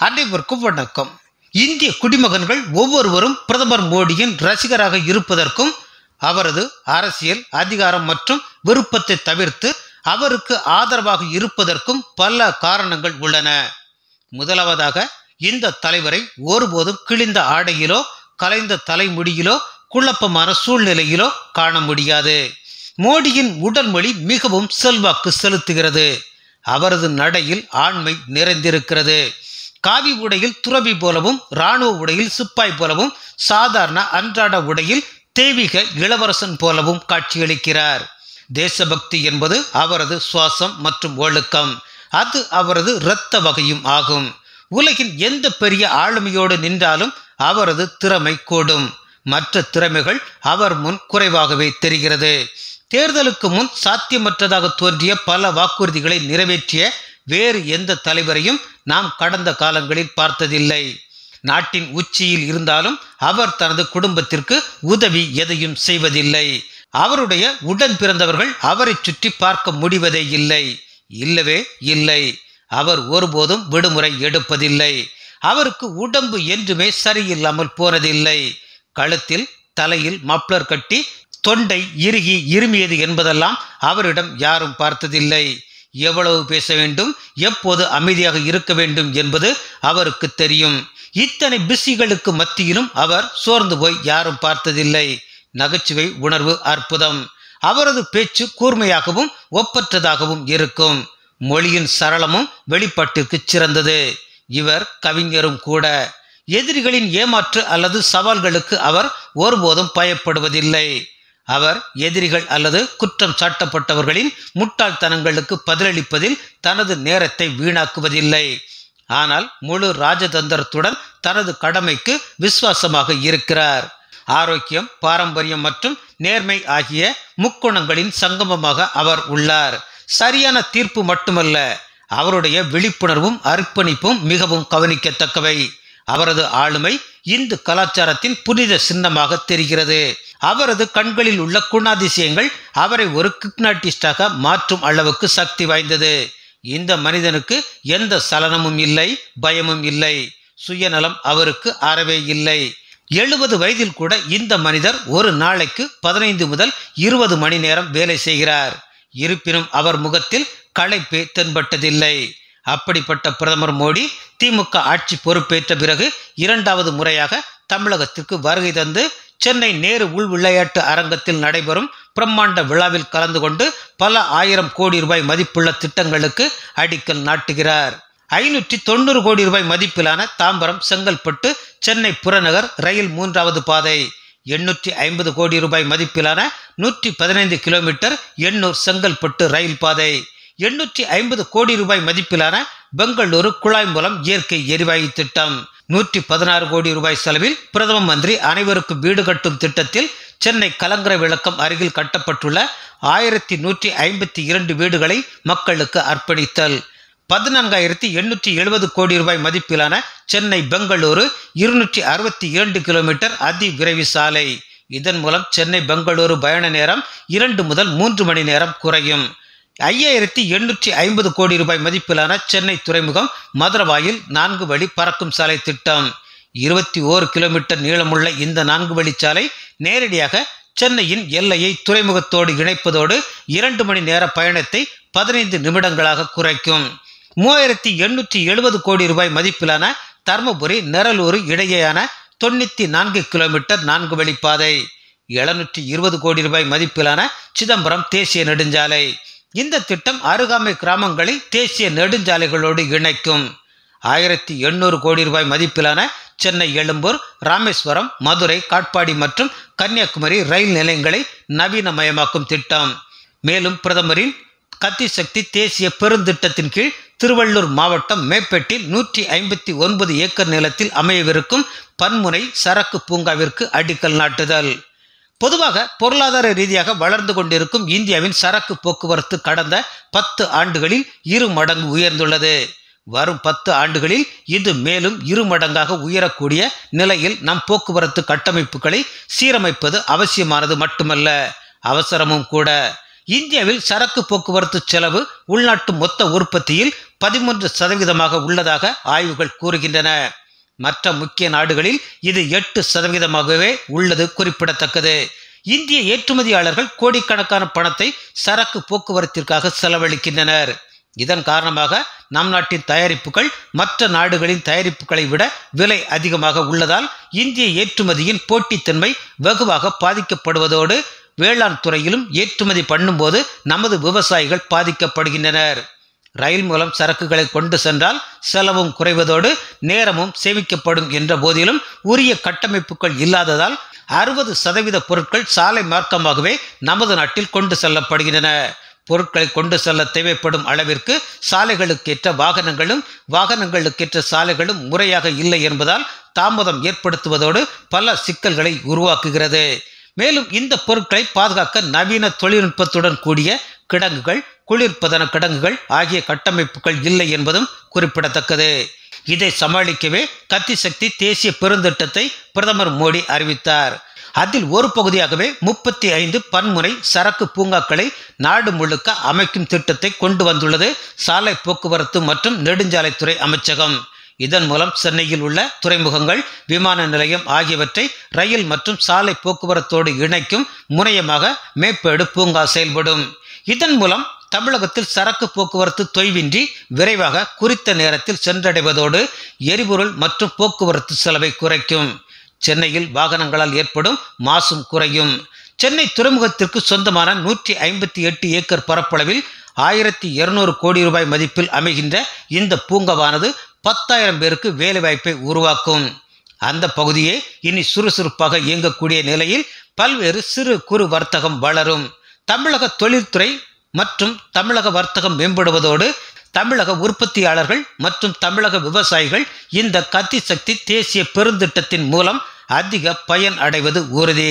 அனைவருக்கும் வணக்கம் இந்திய குடிமகன்கள் ஒவ்வொருவரும் பிரதமர் மோடியின் ரசிகராக இருப்பதற்கும் அவரது அரசியல் அதிகாரம் மற்றும் விருப்பத்தை தவிர்த்து அவருக்கு ஆதரவாக இருப்பதற்கும் பல காரணங்கள் உள்ளன முதலாவதாக இந்த தலைவரை ஒருபோதும் கிழிந்த ஆடையிலோ கலைந்த தலைமுடியிலோ குழப்பமான சூழ்நிலையிலோ காண முடியாது மோடியின் உடல்மொழி மிகவும் செல்வாக்கு செலுத்துகிறது அவரது நடையில் ஆண்மை நிறைந்திருக்கிறது காவி உடையில் துறவி போலவும் இராணுவ உடையில் சிப்பாய் போலவும் சாதாரண அன்றாட உடையில் தெய்வீக இளவரசன் போலவும் காட்சியளிக்கிறார் தேசபக்தி என்பது அவரது சுவாசம் மற்றும் ஒழுக்கம் அது அவரது இரத்த வகையும் ஆகும் உலகின் எந்த பெரிய ஆளுமையோடு நின்றாலும் அவரது திறமை கூடும் மற்ற திறமைகள் அவர் முன் குறைவாகவே தெரிகிறது தேர்தலுக்கு முன் சாத்தியமற்றதாக தோன்றிய பல வாக்குறுதிகளை நிறைவேற்றிய வேறு எந்த தலைவரையும் நாம் கடந்த காலங்களில் பார்த்ததில்லை நாட்டின் உச்சியில் இருந்தாலும் அவர் தனது குடும்பத்திற்கு உதவி எதையும் செய்வதில்லை அவருடைய உடன் பிறந்தவர்கள் அவரை சுற்றி பார்க்க முடிவதே இல்லை இல்லவே இல்லை அவர் ஒருபோதும் விடுமுறை எடுப்பதில்லை அவருக்கு உடம்பு என்றுமே சரியில்லாமல் போனதில்லை கழுத்தில் தலையில் மப்ளர் கட்டி தொண்டை இறுகி இருமியது என்பதெல்லாம் அவரிடம் யாரும் பார்த்ததில்லை எவ்வளவு பேச வேண்டும் எப்போது அமைதியாக இருக்க வேண்டும் என்பது அவருக்கு தெரியும் இத்தனை பிஸிகளுக்கு மத்தியிலும் அவர் சோர்ந்து போய் யாரும் பார்த்ததில்லை நகைச்சுவை உணர்வு அற்புதம் அவரது பேச்சு கூர்மையாகவும் ஒப்பற்றதாகவும் இருக்கும் மொழியின் சரளமும் வெளிப்பாட்டிற்கு சிறந்தது இவர் கவிஞரும் கூட எதிரிகளின் ஏமாற்று அல்லது சவால்களுக்கு அவர் ஒருபோதும் பயப்படுவதில்லை அவர் எதிரிகள் அல்லது குற்றம் சாட்டப்பட்டவர்களின் முட்டாள்தனங்களுக்கு பதிலளிப்பதில் தனது நேரத்தை வீணாக்குவதில்லை ஆனால் முழு ராஜதந்திரத்துடன் தனது கடமைக்கு விசுவாசமாக இருக்கிறார் ஆரோக்கியம் பாரம்பரியம் மற்றும் நேர்மை ஆகிய முக்குணங்களின் சங்கமமாக அவர் உள்ளார் சரியான தீர்ப்பு மட்டுமல்ல அவருடைய விழிப்புணர்வும் அர்ப்பணிப்பும் மிகவும் கவனிக்கத்தக்கவை அவரது ஆளுமை இந்து கலாச்சாரத்தின் புனித சின்னமாக தெரிகிறது அவரது கண்களில் உள்ள குணாதிசயங்கள் அவரை ஒரு கிப்னாட்டிஸ்டாக மாற்றும் அளவுக்கு சக்தி வாய்ந்தது இந்த மனிதனுக்கு எந்த சலனமும் இல்லை பயமும் இல்லை சுயநலம் அவருக்கு அறவே இல்லை எழுபது வயதில் கூட இந்த மனிதர் ஒரு நாளைக்கு பதினைந்து முதல் இருபது மணி நேரம் வேலை செய்கிறார் இருப்பினும் அவர் முகத்தில் களைப்பே தென்பட்டதில்லை அப்படிப்பட்ட பிரதமர் மோடி திமுக ஆட்சி பொறுப்பேற்ற பிறகு இரண்டாவது முறையாக தமிழகத்திற்கு வருகை தந்து சென்னை நேரு உள் விளையாட்டு அரங்கத்தில் நடைபெறும் பிரம்மாண்ட விழாவில் கலந்து கொண்டு பல ஆயிரம் கோடி ரூபாய் மதிப்புள்ள திட்டங்களுக்கு அடிக்கல் நாட்டுகிறார் ஐநூற்றி தொண்ணூறு கோடி ரூபாய் மதிப்பிலான தாம்பரம் செங்கல்பட்டு சென்னை புறநகர் ரயில் மூன்றாவது பாதை எண்ணூற்றி ஐம்பது கோடி ரூபாய் மதிப்பிலான நூற்றி பதினைந்து கிலோமீட்டர் எண்ணூர் செங்கல்பட்டு ரயில் பாதை எண்ணூற்றி ஐம்பது கோடி ரூபாய் மதிப்பிலான பெங்களூரு குழாய் மூலம் இயற்கை எரிவாயு திட்டம் நூற்றி பதினாறு கோடி ரூபாய் செலவில் பிரதம மந்திரி அனைவருக்கும் வீடு கட்டும் திட்டத்தில் சென்னை கலங்கரை விளக்கம் அருகில் கட்டப்பட்டுள்ள ஆயிரத்தி நூற்றி ஐம்பத்தி இரண்டு வீடுகளை மக்களுக்கு அர்ப்பணித்தல் பதினான்காயிரத்தி எண்ணூற்றி எழுபது கோடி ரூபாய் மதிப்பிலான சென்னை பெங்களூரு இருநூற்றி அறுபத்தி இரண்டு கிலோமீட்டர் அதி விரைவு சாலை இதன் மூலம் சென்னை பெங்களூரு பயண நேரம் இரண்டு முதல் மூன்று மணி நேரம் குறையும் ஐயாயிரத்தி எண்ணூற்றி ஐம்பது கோடி ரூபாய் மதிப்பிலான சென்னை துறைமுகம் மதுரவாயில் நான்கு வழி பறக்கும் சாலை திட்டம் இருபத்தி ஓரு கிலோமீட்டர் நீளமுள்ள இந்த நான்கு வழிச்சாலை நேரடியாக சென்னையின் எல்லையை துறைமுகத்தோடு இணைப்பதோடு இரண்டு மணி நேர பயணத்தை பதினைந்து நிமிடங்களாக குறைக்கும் மூவாயிரத்தி எண்ணூற்றி எழுபது கோடி ரூபாய் மதிப்பிலான தர்மபுரி நெரலூர் இடையேயான தொண்ணூற்றி நான்கு கிலோமீட்டர் நான்கு வழிப்பாதை எழுநூற்றி இருபது கோடி ரூபாய் மதிப்பிலான சிதம்பரம் தேசிய நெடுஞ்சாலை இந்த திட்டம் அருகாமை கிராமங்களை தேசிய நெடுஞ்சாலைகளோடு இணைக்கும் ஆயிரத்தி எண்ணூறு கோடி ரூபாய் மதிப்பிலான சென்னை எழும்பூர் ராமேஸ்வரம் மதுரை காட்பாடி மற்றும் கன்னியாகுமரி ரயில் நிலையங்களை நவீனமயமாக்கும் திட்டம் மேலும் பிரதமரின் கத்தி சக்தி தேசிய பெருந்திட்டத்தின் கீழ் திருவள்ளூர் மாவட்டம் மேப்பேட்டில் நூற்றி ஐம்பத்தி ஒன்பது ஏக்கர் நிலத்தில் அமையவிருக்கும் பன்முனை சரக்கு பூங்காவிற்கு அடிக்கல் நாட்டுதல் பொதுவாக பொருளாதார ரீதியாக வளர்ந்து கொண்டிருக்கும் இந்தியாவின் சரக்கு போக்குவரத்து கடந்த பத்து ஆண்டுகளில் இரு மடங்கு உயர்ந்துள்ளது வரும் பத்து ஆண்டுகளில் இது மேலும் இரு மடங்காக உயரக்கூடிய நிலையில் நம் போக்குவரத்து கட்டமைப்புகளை சீரமைப்பது அவசியமானது மட்டுமல்ல அவசரமும் கூட இந்தியாவில் சரக்கு போக்குவரத்து செலவு உள்நாட்டு மொத்த உற்பத்தியில் பதிமூன்று சதவீதமாக உள்ளதாக ஆய்வுகள் கூறுகின்றன மற்ற முக்கிய நாடுகளில் இது எட்டு சதவீதமாகவே உள்ளது குறிப்பிடத்தக்கது இந்திய ஏற்றுமதியாளர்கள் கோடிக்கணக்கான பணத்தை சரக்கு போக்குவரத்திற்காக செலவழிக்கின்றனர் இதன் காரணமாக நம் நாட்டின் தயாரிப்புகள் மற்ற நாடுகளின் தயாரிப்புகளை விட விலை அதிகமாக உள்ளதால் இந்திய ஏற்றுமதியின் போட்டித்தன்மை வெகுவாக பாதிக்கப்படுவதோடு வேளாண் துறையிலும் ஏற்றுமதி பண்ணும்போது நமது விவசாயிகள் பாதிக்கப்படுகின்றனர் ரயில் மூலம் சரக்குகளை கொண்டு சென்றால் செலவும் குறைவதோடு நேரமும் சேமிக்கப்படும் என்ற போதிலும் உரிய கட்டமைப்புகள் இல்லாததால் அறுபது சதவீத பொருட்கள் சாலை மார்க்கமாகவே நமது நாட்டில் கொண்டு செல்லப்படுகின்றன பொருட்களை கொண்டு செல்ல தேவைப்படும் அளவிற்கு சாலைகளுக்கேற்ற வாகனங்களும் வாகனங்களுக்கேற்ற சாலைகளும் முறையாக இல்லை என்பதால் தாமதம் ஏற்படுத்துவதோடு பல சிக்கல்களை உருவாக்குகிறது மேலும் இந்த பொருட்களை பாதுகாக்க நவீன தொழில்நுட்பத்துடன் கூடிய கிடங்குகள் குளிர்பதன கிடங்குகள் ஆகிய கட்டமைப்புகள் இல்லை என்பதும் குறிப்பிடத்தக்கது இதை சமாளிக்கவே கத்தி சக்தி தேசிய பெருந்திட்டத்தை பிரதமர் மோடி அறிவித்தார் அதில் ஒரு பகுதியாகவே முப்பத்தி ஐந்து பன்முறை சரக்கு பூங்காக்களை நாடு முழுக்க அமைக்கும் திட்டத்தை கொண்டு வந்துள்ளது சாலை போக்குவரத்து மற்றும் நெடுஞ்சாலைத்துறை அமைச்சகம் இதன் மூலம் சென்னையில் உள்ள துறைமுகங்கள் விமான நிலையம் ஆகியவற்றை ரயில் மற்றும் சாலை போக்குவரத்தோடு இணைக்கும் முனையமாக மேப்பேடு பூங்கா செயல்படும் இதன் மூலம் தமிழகத்தில் சரக்கு போக்குவரத்து தொய்வின்றி விரைவாக குறித்த நேரத்தில் சென்றடைவதோடு எரிபொருள் மற்றும் போக்குவரத்து செலவை குறைக்கும் சென்னையில் வாகனங்களால் ஏற்படும் மாசும் குறையும் சென்னை துறைமுகத்திற்கு சொந்தமான நூற்றி ஐம்பத்தி எட்டு ஏக்கர் பரப்பளவில் ஆயிரத்தி இருநூறு கோடி ரூபாய் மதிப்பில் அமைகின்ற இந்த பூங்காவானது பத்தாயிரம் பேருக்கு வேலைவாய்ப்பை உருவாக்கும் அந்த பகுதியே இனி சுறுசுறுப்பாக இயங்கக்கூடிய நிலையில் பல்வேறு சிறு குறு வர்த்தகம் வளரும் தமிழக தொழில்துறை மற்றும் தமிழக வர்த்தகம் மேம்படுவதோடு தமிழக உற்பத்தியாளர்கள் மற்றும் தமிழக விவசாயிகள் இந்த கத்தி சக்தி தேசிய பெருந்திட்டத்தின் மூலம் அதிக பயன் அடைவது உறுதி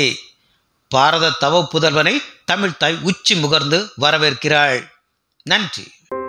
பாரத தவ புதல்வனை தமிழ்தாய் உச்சி முகர்ந்து வரவேற்கிறாள் நன்றி